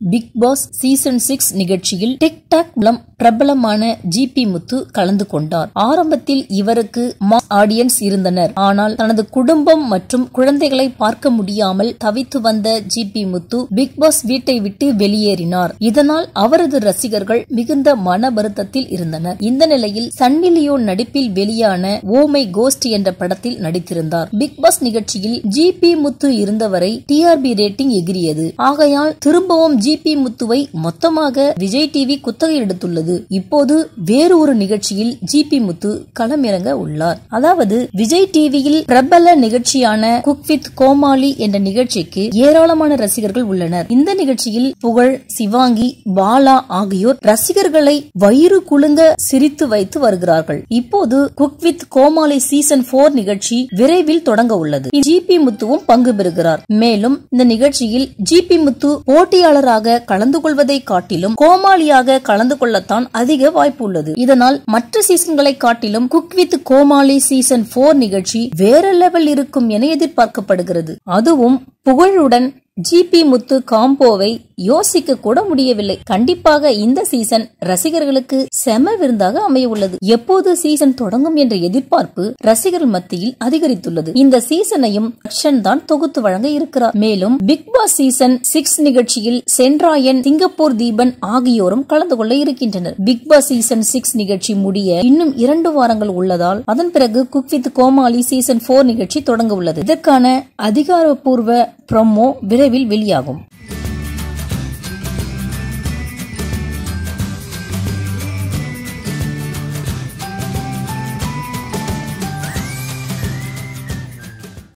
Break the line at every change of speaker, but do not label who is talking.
big Boss season six நிகழ்ச்சியில் TikTok மூலம் பிரபலமான ஜி பி முத்து கலந்து கொண்டார் ஆரம்பத்தில் இவருக்கு மாஸ் ஆடியன்ஸ் இருந்தனர் ஆனால் தனது குடும்பம் மற்றும் குழந்தைகளை பார்க்க முடியாமல் தவித்து வந்த G P Muthu Bigg Boss வீட்டை விட்டு வெளியேறினார் இதனால் அவரது ரசிகர்கள் மிகுந்த மன வருத்தத்தில் இருந்தனர் இந்த நிலையில் சன்னி லியோன் நடிப்பில் வெளியான ஓமை கோஸ்ட் என்ற படத்தில் நடித்திருந்தார் பிக் பாஸ் நிகழ்ச்சியில் ஜி பி முத்து இருந்தவரை டிஆர்பி ரேட்டிங் எகிரியது ஆகையால் திரும்பவும் ஜி பி முத்துவை மொத்தமாக விஜய் டிவி குத்தகை எடுத்துள்ளது இப்போது வேறு ஒரு நிகழ்ச்சியில் ஜி பி முத்து களமிறங்க உள்ளார் அதாவது விஜய் டிவியில் பிரபல நிகழ்ச்சியான குக் வித் கோமாளி என்ற நிகழ்ச்சிக்கு ஏராளமான ரசிகர்கள் உள்ளனர் இந்த நிகழ்ச்சியில் புகழ் சிவாங்கி பாலா ஆகியோர் ரசிகர்களை வயிறு குலுங்க சிரித்து வைத்து வருகிறார்கள் இப்போது Cook with Komali season four நிகழ்ச்சி விரைவில் தொடங்க உள்ளது ஜி பி முத்துவும் பங்கு பெறுகிறார் மேலும் இந்த நிகழ்ச்சியில் ஜி பி முத்து போட்டியாளராக கலந்து கொள்வதை காட்டிலும் கோமாளியாக கலந்து கொள்ளத்தான் அதிக வாய்ப்பு உள்ளது இதனால் மற்ற சீசன்களை காட்டிலும் Cook with Komali season four நிகழ்ச்சி வேற லெவல் இருக்கும் என எதிர்பார்க்கப்படுகிறது அதுவும் புகழுடன் ஜி பி முத்து காம்போவை யோசிக்க கூட முடியவில்லை கண்டிப்பாக இந்த சீசன் ரசிகர்களுக்கு செம விருந்தாக அமைய உள்ளது எப்போது சீசன் தொடங்கும் என்ற எதிர்பார்ப்பு ரசிகர்கள் மத்தியில் அதிகரித்துள்ளது இந்த சீசனையும் அக்ஷன் தான் தொகுத்து வழங்க இருக்கிறார் மேலும் பிக் பாஸ் சீசன் சிக்ஸ் நிகழ்ச்சியில் சென்ராயன் சிங்கப்பூர் தீபன் ஆகியோரும் கலந்து கொள்ள இருக்கின்றனர் பிக் பாஸ் சீசன் சிக்ஸ் நிகழ்ச்சி முடிய இன்னும் இரண்டு வாரங்கள் உள்ளதால் அதன் பிறகு Cook with Komali season four நிகழ்ச்சி தொடங்க உள்ளது இதற்கான அதிகாரப்பூர்வ ப்ரோமோ விரைவில் வெளியாகும்